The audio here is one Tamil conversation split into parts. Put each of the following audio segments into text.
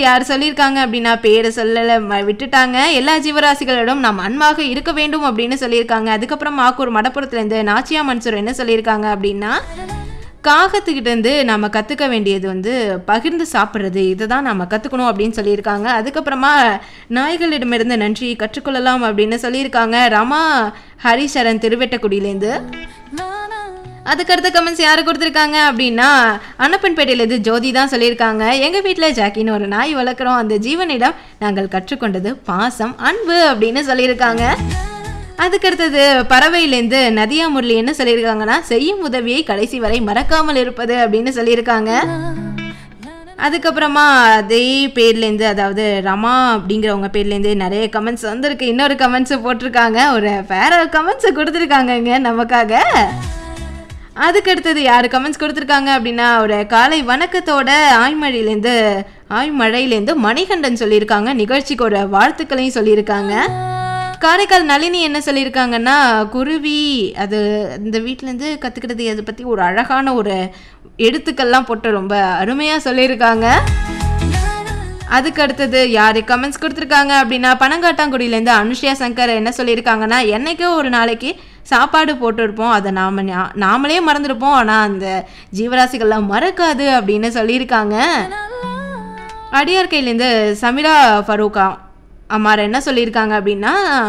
யார் சொல்லியிருக்காங்க அப்படின்னா பேரை சொல்லல ம- விட்டுட்டாங்க எல்லா ஜீவராசிகளிடம் நாம் அன்பாக இருக்க வேண்டும் அப்படின்னு சொல்லியிருக்காங்க அதுக்கப்புறம் ஆக்கூர் மடப்புறத்துல இருந்து நாச்சியா மன்சூர் என்ன சொல்லியிருக்காங்க அப்படின்னா காகத்துக்கிட்ட இருந்து நம்ம கற்றுக்க வேண்டியது வந்து பகிர்ந்து சாப்பிட்றது இதை தான் நம்ம கற்றுக்கணும் அப்படின்னு சொல்லியிருக்காங்க அதுக்கப்புறமா நாய்களிடமிருந்து நன்றி கற்றுக்கொள்ளலாம் அப்படின்னு சொல்லியிருக்காங்க ரமா ஹரிசரன் திருவெட்டக்குடியிலேருந்து அதுக்கடுத்த கமெண்ட்ஸ் யார் கொடுத்துருக்காங்க அப்படின்னா அன்னப்பன்பேட்டையிலேருந்து ஜோதி தான் சொல்லியிருக்காங்க எங்கள் வீட்டில் ஜாக்கின்னு ஒரு நாய் வளர்க்குறோம் அந்த ஜீவனிடம் நாங்கள் கற்றுக்கொண்டது பாசம் அன்பு அப்படின்னு சொல்லியிருக்காங்க அதுக்கடுத்தது பறவையிலேருந்து நதியா முரளி என்ன சொல்லியிருக்காங்கன்னா செய்யும் உதவியை கடைசி வரை மறக்காமல் இருப்பது அப்படின்னு சொல்லியிருக்காங்க அதுக்கப்புறமா அதே பேர்லேருந்து அதாவது ரமா அப்படிங்கிறவங்க பேர்லேருந்து நிறைய கமெண்ட்ஸ் வந்திருக்கு இன்னொரு கமெண்ட்ஸை போட்டிருக்காங்க ஒரு வேற கமெண்ட்ஸை கொடுத்துருக்காங்கங்க நமக்காக அதுக்கு அடுத்தது யார் கமெண்ட்ஸ் கொடுத்துருக்காங்க அப்படின்னா ஒரு காலை வணக்கத்தோட ஆய்மழையிலேருந்து ஆய்மழையிலேருந்து மணிகண்டன் சொல்லியிருக்காங்க நிகழ்ச்சிக்கு ஒரு வாழ்த்துக்களையும் சொல்லியிருக்காங்க காரைக்கால் நளினி என்ன சொல்லியிருக்காங்கன்னா குருவி அது இந்த வீட்டிலேருந்து கற்றுக்கிறது அதை பற்றி ஒரு அழகான ஒரு எழுத்துக்கள்லாம் போட்டு ரொம்ப அருமையாக சொல்லியிருக்காங்க அதுக்கு அடுத்தது யார் கமெண்ட்ஸ் கொடுத்துருக்காங்க அப்படின்னா பனங்காட்டாங்குடியிலேருந்து அனுஷ்யா சங்கர் என்ன சொல்லியிருக்காங்கன்னா என்னைக்கோ ஒரு நாளைக்கு சாப்பாடு போட்டிருப்போம் அதை நாம் நாமளே மறந்துருப்போம் ஆனால் அந்த ஜீவராசிகள்லாம் மறக்காது அப்படின்னு சொல்லியிருக்காங்க அடியார் கையிலேருந்து சமிரா ஃபரூக்கா அம்மார் என்ன சொல்லியிருக்காங்க அப்படின்னா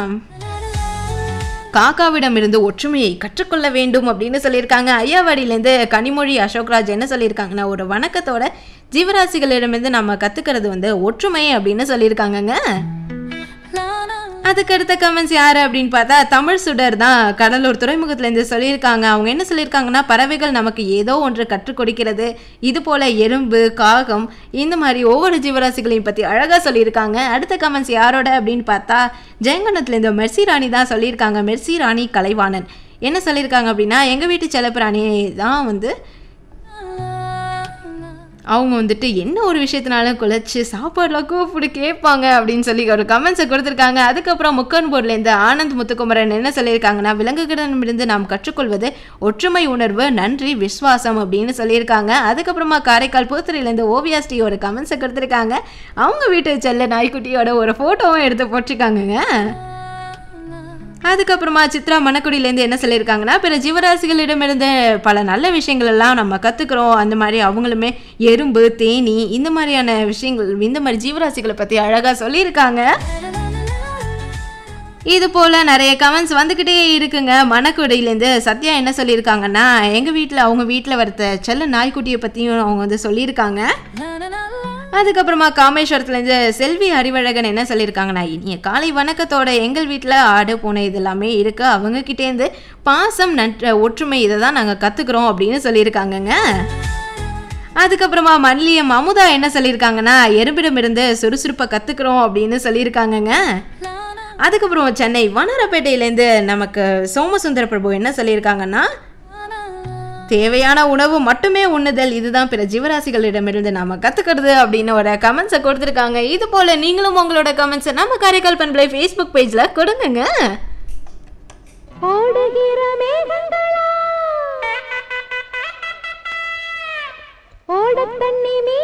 காக்காவிடம் இருந்து ஒற்றுமையை கற்றுக்கொள்ள வேண்டும் அப்படின்னு சொல்லியிருக்காங்க ஐயாவாடியிலேருந்து கனிமொழி அசோக்ராஜ் என்ன சொல்லியிருக்காங்கன்னா ஒரு வணக்கத்தோட ஜீவராசிகளிடமிருந்து நம்ம கற்றுக்கிறது வந்து ஒற்றுமை அப்படின்னு சொல்லியிருக்காங்கங்க அதுக்கு அடுத்த கமெண்ட்ஸ் யார் அப்படின்னு பார்த்தா தமிழ் சுடர் தான் கடலூர் துறைமுகத்துலேருந்து சொல்லியிருக்காங்க அவங்க என்ன சொல்லியிருக்காங்கன்னா பறவைகள் நமக்கு ஏதோ ஒன்று கற்றுக் கொடுக்கிறது இது போல எறும்பு காகம் இந்த மாதிரி ஒவ்வொரு ஜீவராசிகளையும் பற்றி அழகாக சொல்லியிருக்காங்க அடுத்த கமெண்ட்ஸ் யாரோட அப்படின்னு பார்த்தா ஜெயங்கணத்துலேருந்து மெர்சி ராணி தான் சொல்லியிருக்காங்க மெர்சி ராணி கலைவாணன் என்ன சொல்லியிருக்காங்க அப்படின்னா எங்கள் வீட்டு செல்லப்பிராணி தான் வந்து அவங்க வந்துட்டு என்ன ஒரு விஷயத்தினாலும் குலைச்சு சாப்பாடுலாம் கூப்பிட்டு கேட்பாங்க அப்படின்னு சொல்லி ஒரு கமெண்ட்ஸை கொடுத்துருக்காங்க அதுக்கப்புறம் முக்கன்பூர்லேருந்து ஆனந்த் முத்துக்குமரன் என்ன சொல்லியிருக்காங்கன்னா விலங்குகளிடமிருந்து நாம் கற்றுக்கொள்வது ஒற்றுமை உணர்வு நன்றி விஸ்வாசம் அப்படின்னு சொல்லியிருக்காங்க அதுக்கப்புறமா காரைக்கால் பூத்துறையிலேருந்து ஓவியா ஸ்ரீ ஒரு கமெண்ட்ஸை கொடுத்துருக்காங்க அவங்க வீட்டு செல்ல நாய்க்குட்டியோட ஒரு ஃபோட்டோவும் எடுத்து போட்டிருக்காங்கங்க அதுக்கப்புறமா சித்ரா மணக்குடியிலேருந்து என்ன சொல்லியிருக்காங்கன்னா பிற ஜீவராசிகளிடமிருந்து பல நல்ல விஷயங்கள் எல்லாம் நம்ம கற்றுக்குறோம் அந்த மாதிரி அவங்களுமே எறும்பு தேனி இந்த மாதிரியான விஷயங்கள் இந்த மாதிரி ஜீவராசிகளை பற்றி அழகாக சொல்லியிருக்காங்க இது போல் நிறைய கமெண்ட்ஸ் வந்துக்கிட்டே இருக்குங்க மணக்குடியிலேருந்து சத்யா என்ன சொல்லியிருக்காங்கன்னா எங்கள் வீட்டில் அவங்க வீட்டில் வரத்த செல்ல நாய்க்குட்டியை பற்றியும் அவங்க வந்து சொல்லியிருக்காங்க அதுக்கப்புறமா காமேஸ்வரத்துலேருந்து செல்வி அறிவழகன் என்ன சொல்லியிருக்காங்கன்னா இனிய காலை வணக்கத்தோட எங்கள் வீட்டில் ஆடு பூனை இது எல்லாமே இருக்குது அவங்க கிட்டேருந்து பாசம் நற்ற ஒற்றுமை இதை தான் நாங்கள் கற்றுக்குறோம் அப்படின்னு சொல்லியிருக்காங்கங்க அதுக்கப்புறமா மல்லியம் அமுதா என்ன சொல்லியிருக்காங்கன்னா எறும்பிடமிருந்து சுறுசுறுப்பை கற்றுக்குறோம் அப்படின்னு சொல்லியிருக்காங்கங்க அதுக்கப்புறம் சென்னை வண்ணாரப்பேட்டையிலேருந்து நமக்கு சோமசுந்தர பிரபு என்ன சொல்லியிருக்காங்கன்னா தேவையான உணவு மட்டுமே உண்ணுதல் இதுதான் பிற ஜீவராசிகளிடமிருந்து நாம கத்துக்கிறது அப்படின்னு ஒரு கமெண்ட்ஸை கொடுத்துருக்காங்க இது போல நீங்களும் உங்களோட கமெண்ட்ஸை நம்ம காரைக்கால் பண்பலை ஃபேஸ்புக் பேஜ்ல கொடுங்க ஓடுகிற மேகங்களா ஓடத் தண்ணி மீ